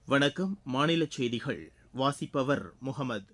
வணக்கம் மாநில செய்திகள் வாசிப்பவர் முகமது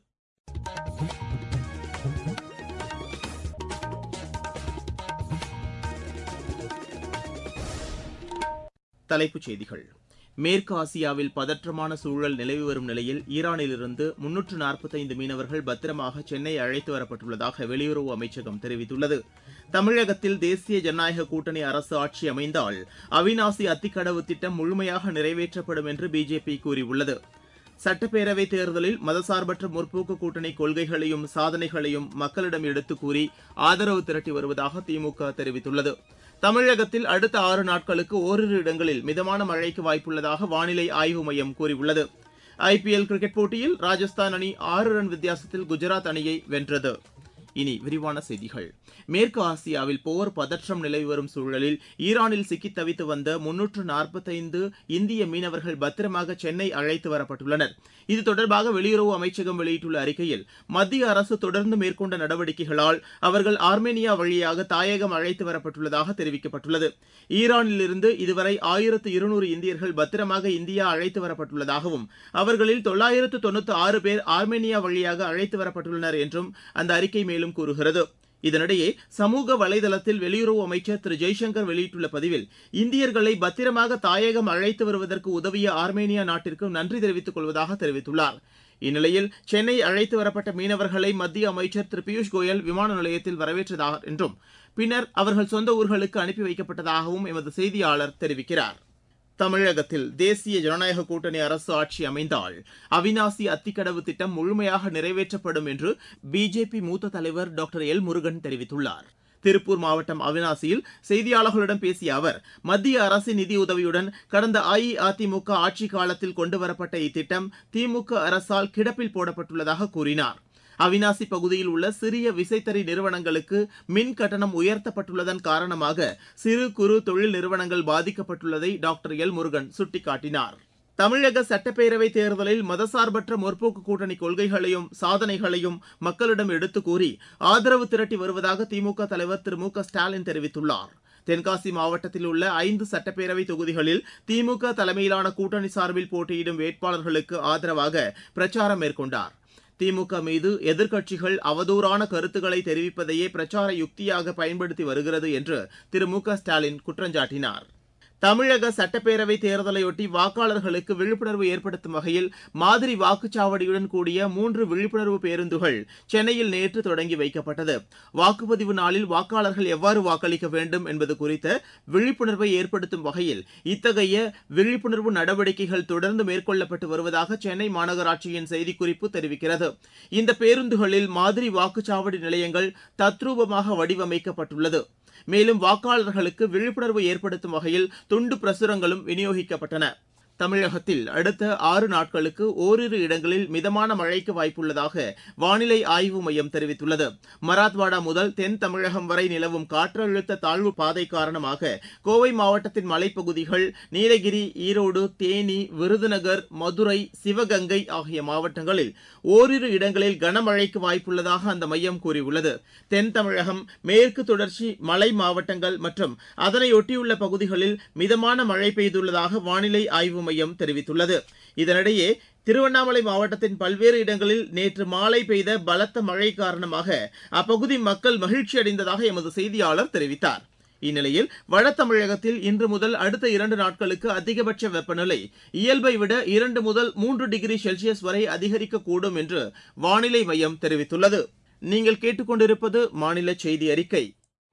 தலைப்புச் செய்திகள் மேற்கு ஆசியாவில் பதற்றமான சூழல் நிலவி வரும் நிலையில் ஈரானிலிருந்து முன்னூற்று நாற்பத்தைந்து மீனவர்கள் பத்திரமாக சென்னை அழைத்து வரப்பட்டுள்ளதாக வெளியுறவு அமைச்சகம் தெரிவித்துள்ளது தமிழகத்தில் தேசிய ஜனநாயக கூட்டணி அரசு ஆட்சி அமைந்தால் அவினாசி அத்திக்கடவு திட்டம் முழுமையாக நிறைவேற்றப்படும் என்று பிஜேபி கூறியுள்ளது சட்டப்பேரவைத் தேர்தலில் மதசார்பற்ற முற்போக்கு கூட்டணி கொள்கைகளையும் சாதனைகளையும் மக்களிடம் எடுத்துக் கூறி ஆதரவு திரட்டி வருவதாக திமுக தெரிவித்துள்ளது தமிழகத்தில் அடுத்த ஆறு நாட்களுக்கு ஓரிரு இடங்களில் மிதமான மழைக்கு வாய்ப்புள்ளதாக வானிலை ஆய்வு மையம் கூறியுள்ளது ஐபிஎல் கிரிக்கெட் போட்டியில் ராஜஸ்தான் அணி ஆறு ரன் வித்தியாசத்தில் குஜராத் அணியை வென்றது இனி விரிவான செய்திகள் மேற்கு ஆசியாவில் போர் பதற்றம் நிலவி வரும் சூழலில் ஈரானில் சிக்கித் தவித்து வந்த முன்னூற்று நாற்பத்தைந்து இந்திய மீனவர்கள் பத்திரமாக சென்னை அழைத்து வரப்பட்டுள்ளனர் இது தொடர்பாக வெளியுறவு அமைச்சகம் வெளியிட்டுள்ள அறிக்கையில் மத்திய அரசு தொடர்ந்து மேற்கொண்ட நடவடிக்கைகளால் அவர்கள் ஆர்மேனியா வழியாக தாயகம் அழைத்து வரப்பட்டுள்ளதாக தெரிவிக்கப்பட்டுள்ளது ஈரானிலிருந்து இதுவரை ஆயிரத்து இருநூறு இந்தியர்கள் பத்திரமாக இந்தியா அழைத்து வரப்பட்டுள்ளதாகவும் அவர்களில் தொள்ளாயிரத்து தொண்ணூத்தி ஆறு பேர் ஆர்மேனியா வழியாக அழைத்து வரப்பட்டுள்ளனர் என்றும் அந்த அறிக்கை மேலும் கூறுகிறது இதனிடையே சமூக வலைதளத்தில் வெளியுறவு அமைச்சர் திரு ஜெய்சங்கர் வெளியிட்டுள்ள பதிவில் இந்தியர்களை பத்திரமாக தாயகம் அழைத்து வருவதற்கு உதவிய ஆர்மேனியா நாட்டிற்கு நன்றி தெரிவித்துக் கொள்வதாக தெரிவித்துள்ளார் இந்நிலையில் சென்னை அழைத்து வரப்பட்ட மீனவர்களை மத்திய அமைச்சர் திரு பியூஷ் கோயல் விமான நிலையத்தில் வரவேற்றதாக என்றும் பின்னர் அவர்கள் சொந்த ஊர்களுக்கு அனுப்பி வைக்கப்பட்டதாகவும் எமது செய்தியாளர் தெரிவிக்கிறார் தமிழகத்தில் தேசிய ஜனநாயக கூட்டணி அரசு ஆட்சி அமைந்தால் அவினாசி அத்திக்கடவு திட்டம் முழுமையாக நிறைவேற்றப்படும் என்று பிஜேபி மூத்த தலைவர் டாக்டர் எல் முருகன் தெரிவித்துள்ளார் திருப்பூர் மாவட்டம் அவினாசியில் செய்தியாளர்களிடம் பேசிய அவர் மத்திய அரசின் நிதியுதவியுடன் கடந்த அஇஅதிமுக ஆட்சி காலத்தில் கொண்டுவரப்பட்ட இத்திட்டம் திமுக அரசால் கிடப்பில் போடப்பட்டுள்ளதாக கூறினார் அவினாசி பகுதியில் உள்ள சிறிய விசைத்தறி நிறுவனங்களுக்கு மின் கட்டணம் உயர்த்தப்பட்டுள்ளதன் காரணமாக சிறு குறு தொழில் நிறுவனங்கள் பாதிக்கப்பட்டுள்ளதை டாக்டர் எல் முருகன் சுட்டிக்காட்டினார் தமிழக சட்டப்பேரவை தேர்தலில் மதசார்பற்ற முற்போக்கு கூட்டணி கொள்கைகளையும் சாதனைகளையும் மக்களிடம் எடுத்துக் கூறி ஆதரவு திரட்டி வருவதாக திமுக தலைவர் திரு மு க ஸ்டாலின் தெரிவித்துள்ளார் தென்காசி மாவட்டத்தில் உள்ள ஐந்து சட்டப்பேரவை தொகுதிகளில் திமுக தலைமையிலான கூட்டணி சார்பில் போட்டியிடும் வேட்பாளர்களுக்கு ஆதரவாக பிரச்சாரம் மேற்கொண்டார் திமுக மீது எதிர்க்கட்சிகள் அவதூறான கருத்துக்களை தெரிவிப்பதையே பிரச்சார யுக்தியாக பயன்படுத்தி வருகிறது என்று திரு மு க ஸ்டாலின் குற்றஞ்சாட்டினார் தமிழக சட்டப்பேரவை தேர்தலையொட்டி வாக்காளர்களுக்கு விழிப்புணர்வு ஏற்படுத்தும் வகையில் மாதிரி வாக்குச்சாவடியுடன் கூடிய மூன்று விழிப்புணர்வு பேருந்துகள் சென்னையில் நேற்று தொடங்கி வைக்கப்பட்டது வாக்குப்பதிவு நாளில் வாக்காளர்கள் எவ்வாறு வாக்களிக்க வேண்டும் என்பது குறித்த விழிப்புணர்வை ஏற்படுத்தும் வகையில் இத்தகைய விழிப்புணர்வு நடவடிக்கைகள் தொடர்ந்து மேற்கொள்ளப்பட்டு வருவதாக சென்னை மாநகராட்சியின் செய்திக்குறிப்பு தெரிவிக்கிறது இந்த பேருந்துகளில் மாதிரி வாக்குச்சாவடி நிலையங்கள் தத்ரூபமாக வடிவமைக்கப்பட்டுள்ளது மேலும் வாக்காளர்களுக்கு விழிப்புணர்வு ஏற்படுத்தும் வகையில் துண்டு பிரசுரங்களும் விநியோகிக்கப்பட்டன தமிழகத்தில் அடுத்த ஆறு நாட்களுக்கு ஓரிரு இடங்களில் மிதமான மழைக்கு வாய்ப்புள்ளதாக வானிலை ஆய்வு மையம் தெரிவித்துள்ளது மராத்வாடா முதல் தென் தமிழகம் வரை நிலவும் காற்றழுத்த தாழ்வு பாதை காரணமாக கோவை மாவட்டத்தின் மலைப்பகுதிகள் நீலகிரி ஈரோடு தேனி விருதுநகர் மதுரை சிவகங்கை ஆகிய மாவட்டங்களில் ஓரிரு இடங்களில் கனமழைக்கு வாய்ப்புள்ளதாக அந்த மையம் கூறியுள்ளது தென் தமிழகம் மேற்கு தொடர்ச்சி மலை மாவட்டங்கள் மற்றும் அதனையொட்டியுள்ள பகுதிகளில் மிதமான மழை பெய்துள்ளதாக வானிலை ஆய்வு மையம் தெரிவித்துள்ளது இதனிடையே திருவண்ணாமலை மாவட்டத்தின் பல்வேறு இடங்களில் நேற்று மாலை பெய்த பலத்த மழை காரணமாக அப்பகுதி மக்கள் மகிழ்ச்சி அடைந்ததாக எமது செய்தியாளர் தெரிவித்தார் இந்நிலையில் வட தமிழகத்தில் இன்று முதல் அடுத்த இரண்டு நாட்களுக்கு அதிகபட்ச வெப்பநிலை இயல்பை விட இரண்டு முதல் மூன்று டிகிரி செல்சியஸ் வரை அதிகரிக்கக்கூடும் என்று வானிலை மையம் தெரிவித்துள்ளது நீங்கள் கேட்டுக்கொண்டிருப்பது மாநில செய்தி அறிக்கை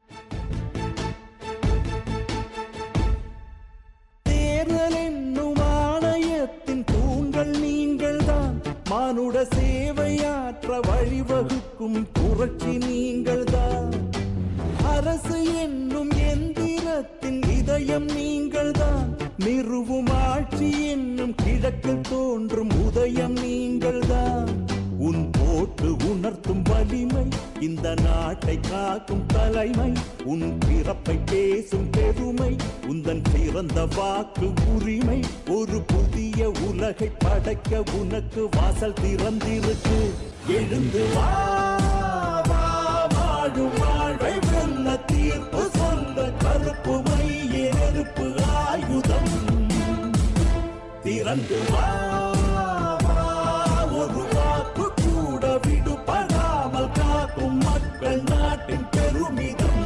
தேர்தல் என்னும் ஆணையத்தின் தூண்கள் நீங்கள்தான் மானுட சேவையாற்ற வழிவகுக்கும் புரட்சி நீங்கள்தான் அரசு என்னும் எந்திரத்தின் இதயம் நீங்கள்தான் நிறுவும் ஆட்சி என்னும் கிழக்கில் தோன்றும் உதயம் நீங்கள்தான் உன் போட்டு உணர்த்தும் வலிமை இந்த நாட்டை காக்கும் தலைமை உன் பிறப்பை பேசும் பெருமை உந்தன் பிறந்த வாக்கு உரிமை ஒரு புதிய உலகை படைக்க உனக்கு வாசல் திறந்திருக்கு எழுந்து வா வா, வாழும் வாழ்வை வெல்ல தீர்ப்பு சொந்த கருப்பு மைய நெருப்பு ஆயுதம் திரண்டு வா, வா, ஒரு வாக்கு கூட விடுபடாமல் காக்கும் மக்கள் நாட்டின் பெருமிதம்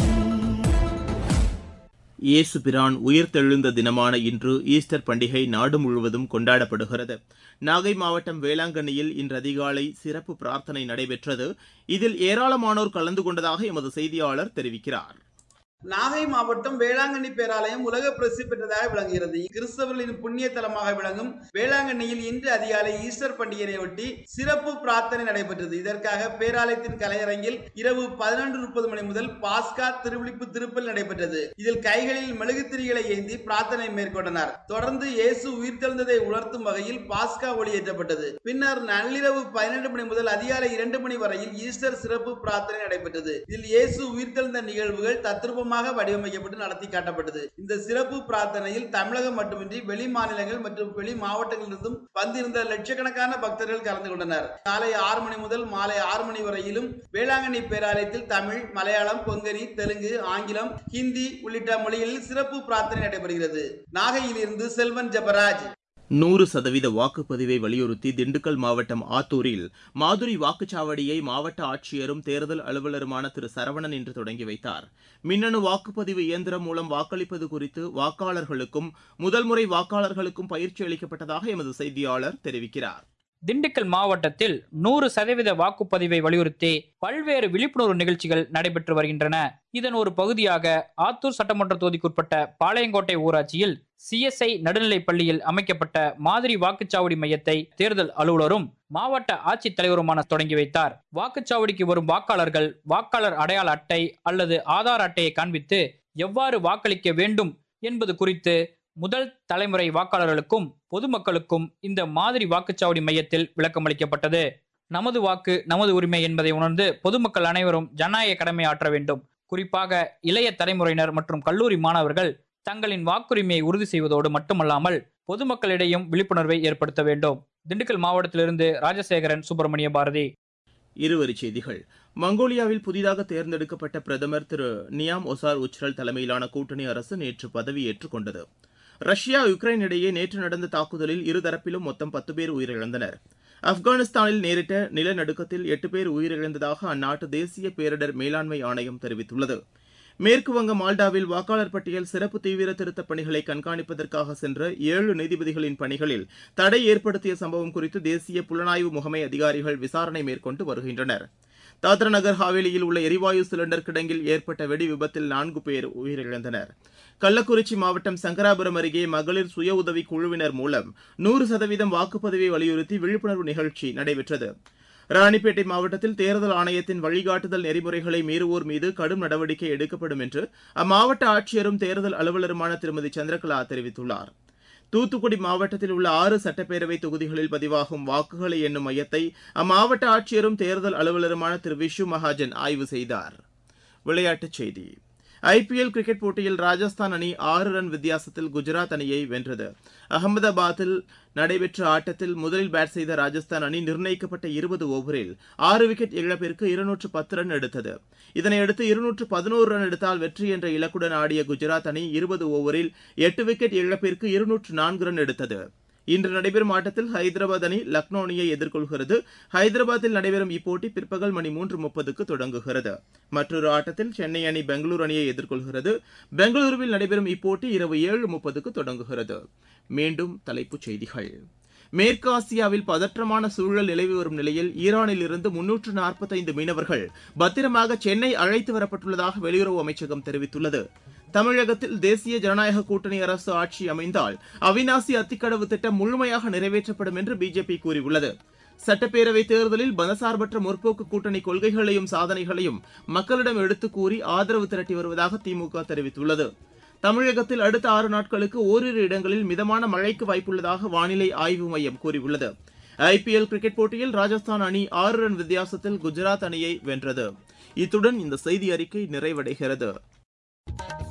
இயேசு பிரான் உயிர்த்தெழுந்த தினமான இன்று ஈஸ்டர் பண்டிகை நாடு முழுவதும் கொண்டாடப்படுகிறது நாகை மாவட்டம் வேளாங்கண்ணியில் இன்று அதிகாலை சிறப்பு பிரார்த்தனை நடைபெற்றது இதில் ஏராளமானோர் கலந்து கொண்டதாக எமது செய்தியாளர் தெரிவிக்கிறார் நாகை மாவட்டம் வேளாங்கண்ணி பேராலயம் உலக பிரசித்தி பெற்றதாக விளங்குகிறது கிறிஸ்தவர்களின் புண்ணிய தலமாக விளங்கும் வேளாங்கண்ணியில் இன்று அதிகாலை ஈஸ்டர் பண்டிகையையொட்டி சிறப்பு பிரார்த்தனை நடைபெற்றது இதற்காக பேராலயத்தின் கலையரங்கில் இரவு பதினொன்று முப்பது மணி முதல் பாஸ்கா திருவிழிப்பு திருப்பல் நடைபெற்றது இதில் கைகளில் மெழுகுத்திரிகளை ஏந்தி பிரார்த்தனை மேற்கொண்டனர் தொடர்ந்து இயேசு உயிர்த்தெழுந்ததை உணர்த்தும் வகையில் பாஸ்கா ஒளியேற்றப்பட்டது பின்னர் நள்ளிரவு பதினெண்டு மணி முதல் அதிகாலை இரண்டு மணி வரையில் ஈஸ்டர் சிறப்பு பிரார்த்தனை நடைபெற்றது இதில் இயேசு உயிர்த்தெழுந்த நிகழ்வுகள் தத்ரூபமாக வடிவமைக்கப்பட்டு நடத்தி காட்டப்பட்டது இந்த சிறப்பு பிரார்த்தனையில் தமிழகம் மட்டுமின்றி வெளி மாநிலங்கள் மற்றும் வெளி மாவட்டங்களிலிருந்தும் வந்திருந்த லட்சக்கணக்கான பக்தர்கள் கலந்து கொண்டனர் காலை ஆறு மணி முதல் மாலை ஆறு மணி வரையிலும் வேளாங்கண்ணி பேராலயத்தில் தமிழ் மலையாளம் கொங்கணி தெலுங்கு ஆங்கிலம் ஹிந்தி உள்ளிட்ட மொழிகளில் சிறப்பு பிரார்த்தனை நடைபெறுகிறது நாகையிலிருந்து செல்வன் ஜபராஜ் நூறு சதவீத வாக்குப்பதிவை வலியுறுத்தி திண்டுக்கல் மாவட்டம் ஆத்தூரில் மாதுரி வாக்குச்சாவடியை மாவட்ட ஆட்சியரும் தேர்தல் அலுவலருமான திரு சரவணன் இன்று தொடங்கி வைத்தார் மின்னணு வாக்குப்பதிவு இயந்திரம் மூலம் வாக்களிப்பது குறித்து வாக்காளர்களுக்கும் முதல் முறை வாக்காளர்களுக்கும் பயிற்சி அளிக்கப்பட்டதாக எமது செய்தியாளர் தெரிவிக்கிறார் திண்டுக்கல் மாவட்டத்தில் நூறு சதவீத வாக்குப்பதிவை வலியுறுத்தி பல்வேறு விழிப்புணர்வு நிகழ்ச்சிகள் நடைபெற்று வருகின்றன இதன் ஒரு பகுதியாக ஆத்தூர் சட்டமன்ற தொகுதிக்குட்பட்ட பாளையங்கோட்டை ஊராட்சியில் சிஎஸ்ஐ நடுநிலைப் பள்ளியில் அமைக்கப்பட்ட மாதிரி வாக்குச்சாவடி மையத்தை தேர்தல் அலுவலரும் மாவட்ட ஆட்சித்தலைவருமான தொடங்கி வைத்தார் வாக்குச்சாவடிக்கு வரும் வாக்காளர்கள் வாக்காளர் அடையாள அட்டை அல்லது ஆதார் அட்டையை காண்பித்து எவ்வாறு வாக்களிக்க வேண்டும் என்பது குறித்து முதல் தலைமுறை வாக்காளர்களுக்கும் பொதுமக்களுக்கும் இந்த மாதிரி வாக்குச்சாவடி மையத்தில் விளக்கமளிக்கப்பட்டது நமது வாக்கு நமது உரிமை என்பதை உணர்ந்து பொதுமக்கள் அனைவரும் ஜனநாயக கடமை ஆற்ற வேண்டும் குறிப்பாக இளைய தலைமுறையினர் மற்றும் கல்லூரி மாணவர்கள் தங்களின் வாக்குரிமையை உறுதி செய்வதோடு மட்டுமல்லாமல் பொதுமக்களிடையும் விழிப்புணர்வை ஏற்படுத்த வேண்டும் திண்டுக்கல் மாவட்டத்திலிருந்து ராஜசேகரன் சுப்பிரமணிய பாரதி இருவரிச் செய்திகள் மங்கோலியாவில் புதிதாக தேர்ந்தெடுக்கப்பட்ட பிரதமர் திரு நியாம் ஒசார் உச்ரல் தலைமையிலான கூட்டணி அரசு நேற்று பதவியேற்றுக் கொண்டது ரஷ்யா யுக்ரைன் இடையே நேற்று நடந்த தாக்குதலில் இருதரப்பிலும் மொத்தம் பத்து பேர் உயிரிழந்தனர் ஆப்கானிஸ்தானில் நேரிட்ட நிலநடுக்கத்தில் எட்டு பேர் உயிரிழந்ததாக அந்நாட்டு தேசிய பேரிடர் மேலாண்மை ஆணையம் தெரிவித்துள்ளது மேற்கு வங்க மால்டாவில் வாக்காளர் பட்டியல் சிறப்பு தீவிர திருத்தப் பணிகளை கண்காணிப்பதற்காக சென்ற ஏழு நீதிபதிகளின் பணிகளில் தடை ஏற்படுத்திய சம்பவம் குறித்து தேசிய புலனாய்வு முகமை அதிகாரிகள் விசாரணை மேற்கொண்டு வருகின்றனர் தாத்ரா நகர் ஹாவேலியில் உள்ள எரிவாயு சிலிண்டர் கிடங்கில் ஏற்பட்ட வெடி விபத்தில் நான்கு பேர் உயிரிழந்தனர் கள்ளக்குறிச்சி மாவட்டம் சங்கராபுரம் அருகே மகளிர் சுய உதவி குழுவினர் மூலம் நூறு சதவீதம் வாக்குப்பதிவை வலியுறுத்தி விழிப்புணர்வு நிகழ்ச்சி நடைபெற்றது ராணிப்பேட்டை மாவட்டத்தில் தேர்தல் ஆணையத்தின் வழிகாட்டுதல் நெறிமுறைகளை மீறுவோர் மீது கடும் நடவடிக்கை எடுக்கப்படும் என்று அம்மாவட்ட ஆட்சியரும் தேர்தல் அலுவலருமான திருமதி சந்திரகலா தெரிவித்துள்ளார் தூத்துக்குடி மாவட்டத்தில் உள்ள ஆறு சட்டப்பேரவை தொகுதிகளில் பதிவாகும் வாக்குகளை எண்ணும் மையத்தை அம்மாவட்ட ஆட்சியரும் தேர்தல் அலுவலருமான திரு விஷு மகாஜன் ஆய்வு செய்தார் விளையாட்டுச் செய்தி ஐபிஎல் கிரிக்கெட் போட்டியில் ராஜஸ்தான் அணி ஆறு ரன் வித்தியாசத்தில் குஜராத் அணியை வென்றது அகமதாபாத்தில் நடைபெற்ற ஆட்டத்தில் முதலில் பேட் செய்த ராஜஸ்தான் அணி நிர்ணயிக்கப்பட்ட இருபது ஓவரில் ஆறு விக்கெட் இழப்பிற்கு இருநூற்று பத்து ரன் எடுத்தது இதனையடுத்து இருநூற்று பதினோரு ரன் எடுத்தால் வெற்றி என்ற இலக்குடன் ஆடிய குஜராத் அணி இருபது ஓவரில் எட்டு விக்கெட் இழப்பிற்கு இருநூற்று நான்கு ரன் எடுத்தது இன்று நடைபெறும் ஆட்டத்தில் ஹைதராபாத் அணி லக்னோ அணியை எதிர்கொள்கிறது ஹைதராபாத்தில் நடைபெறும் இப்போட்டி பிற்பகல் மணி மூன்று முப்பதுக்கு தொடங்குகிறது மற்றொரு ஆட்டத்தில் சென்னை அணி பெங்களூரு அணியை எதிர்கொள்கிறது பெங்களூருவில் நடைபெறும் இப்போட்டி இரவு ஏழு முப்பதுக்கு தொடங்குகிறது மீண்டும் தலைப்புச் செய்திகள் மேற்கு ஆசியாவில் பதற்றமான சூழல் நிலவி வரும் நிலையில் ஈரானில் இருந்து முன்னூற்று நாற்பத்தைந்து மீனவர்கள் பத்திரமாக சென்னை அழைத்து வரப்பட்டுள்ளதாக வெளியுறவு அமைச்சகம் தெரிவித்துள்ளது தமிழகத்தில் தேசிய ஜனநாயக கூட்டணி அரசு ஆட்சி அமைந்தால் அவினாசி அத்திக்கடவு திட்டம் முழுமையாக நிறைவேற்றப்படும் என்று பிஜேபி கூறியுள்ளது சட்டப்பேரவை தேர்தலில் மதசார்பற்ற முற்போக்கு கூட்டணி கொள்கைகளையும் சாதனைகளையும் மக்களிடம் எடுத்துக் கூறி ஆதரவு திரட்டி வருவதாக திமுக தெரிவித்துள்ளது தமிழகத்தில் அடுத்த ஆறு நாட்களுக்கு ஓரிரு இடங்களில் மிதமான மழைக்கு வாய்ப்புள்ளதாக வானிலை ஆய்வு மையம் கூறியுள்ளது ஐபிஎல் கிரிக்கெட் போட்டியில் ராஜஸ்தான் அணி ஆறு ரன் வித்தியாசத்தில் குஜராத் அணியை வென்றது இத்துடன் இந்த செய்தி அறிக்கை நிறைவடைகிறது